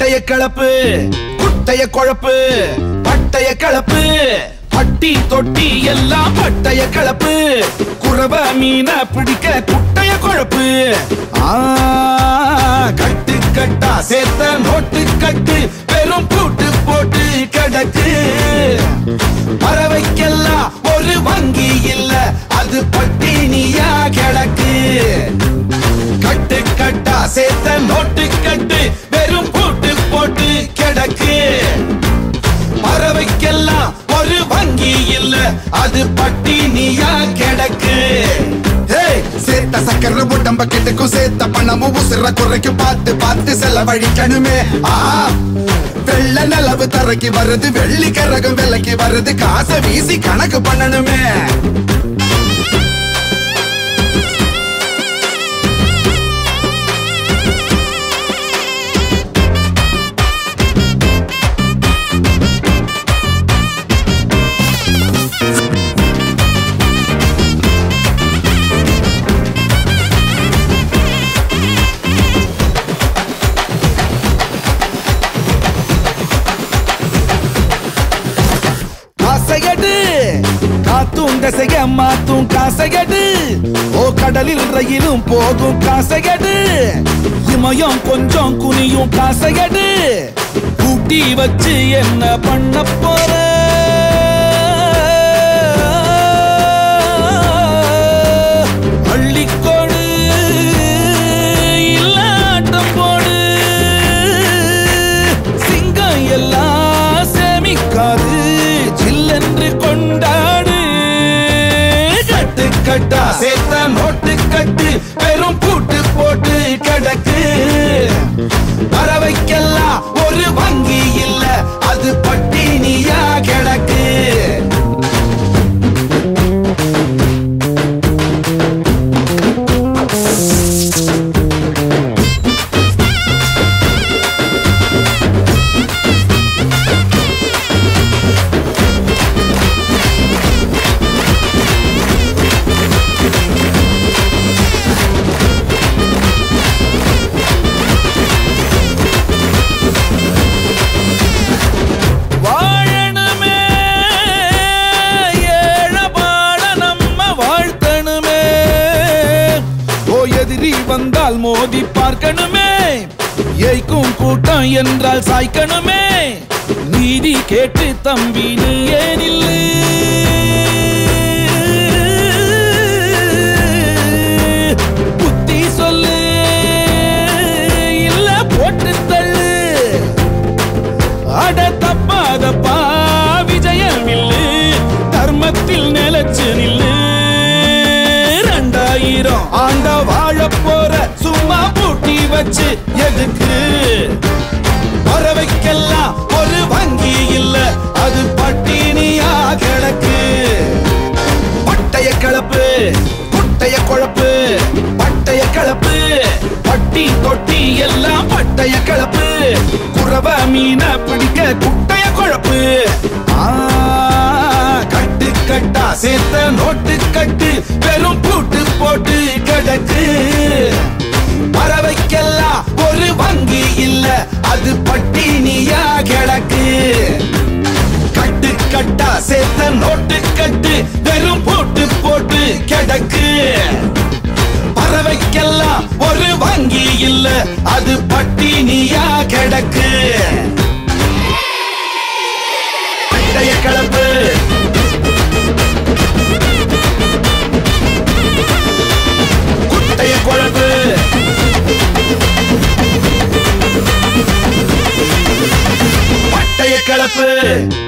பட்டைய கலப்பு குட்டைய குழப்பு பட்டைய கலப்பு பட்டி தொட்டி எல்லாம் பட்டைய கலப்பு குறவ மீன பிடிக்க குட்டைய குழப்பு ஆ, கட்டு கட்டா சேர்த்த நோட்டு கட்டு பெரும் கூட்டு போட்டு கிடக்கு பறவைக்கெல்லாம் ஒரு வங்கி இல்ல அது பட்டினியா கிடக்கு கட்டு கட்டா சேர்த்த நோட்டு கட்டு வெறும் போட்டு போட்டு கிடக்கு பறவைக்கெல்லாம் ஒரு வங்கி இல்ல அது பட்டினியா கிடக்கு ஏய், சேர்த்த சக்கர உடம்ப கெட்டுக்கும் சேர்த்த பணமும் உசுர குறைக்கும் பார்த்து பார்த்து செலவழிக்கணுமே ஆ வெள்ள நிலவு தரைக்கு வருது வெள்ளி கரகம் விலைக்கு வருது காசை வீசி கணக்கு பண்ணணுமே காசையடு காத்தும் தசைய மாத்தும் காசையடு ஓ கடலில் ரயிலும் போகும் காசையடு இமயம் கொஞ்சம் குனியும் காசையடு கூட்டி வச்சு என்ன பண்ண போற அள்ளிக்கொடு இல்லாட்டம் போடு சிங்கம் எல்லாம் சேமிக்காது ஜில்லென்று கொண்டாடு கட்டு கட்டா சேர்த்த நோட்டு கட்டு பெரும் பூட்டு போட்டு கிடக்கு பறவைக்கெல்லாம் ஒரு வங்கி இல்ல அது பட்டினியா கிடக்கு வாழணுமே ஏழபாட நம்ம வாழ்த்தணுமே ஓ எதிரி வந்தால் மோதி பார்க்கணுமே ஏய்க்கும் கூட்டம் என்றால் சாய்க்கணுமே நீதி கேட்டு தம்பி நீ ஏனில்லு புத்தி சொல்லு இல்ல போட்டு தள்ளு அட தப்பாதப்பா விஜயம் இல்லு தர்மத்தில் நிலைச்சு நில்லு ரெண்டாயிரம் ஆண்ட வாழ போற சும்மா பூட்டி வச்சு எதுக்கு பறவைக்கெல்லாம் ஒரு வங்கி இல்ல அது பட்டினியா கிடக்கு பட்டைய கலப்பு குட்டைய குழப்பு பட்டைய கலப்பு பட்டி தொட்டி எல்லாம் பட்டைய கலப்பு குறவ மீன பிடிக்க குட்டைய குழப்பு ஆ, கட்டு கட்டா சேர்த்த நோட்டு கட்டு வெறும் பூட்டு போட்டு கிடக்கு பறவைக்கெல்லாம் ஒரு வங்கி இல்ல அது பட்டினியா கிடக்கு கட்டு கட்டா சேர்த்த நோட்டு கட்டு வெறும் போட்டு போட்டு கிடக்கு பறவைக்கெல்லாம் ஒரு வங்கி இல்ல அது பட்டினியா கிடக்கு பட்டைய கலப்பு குட்டைய குழம்பு பட்டைய கலப்பு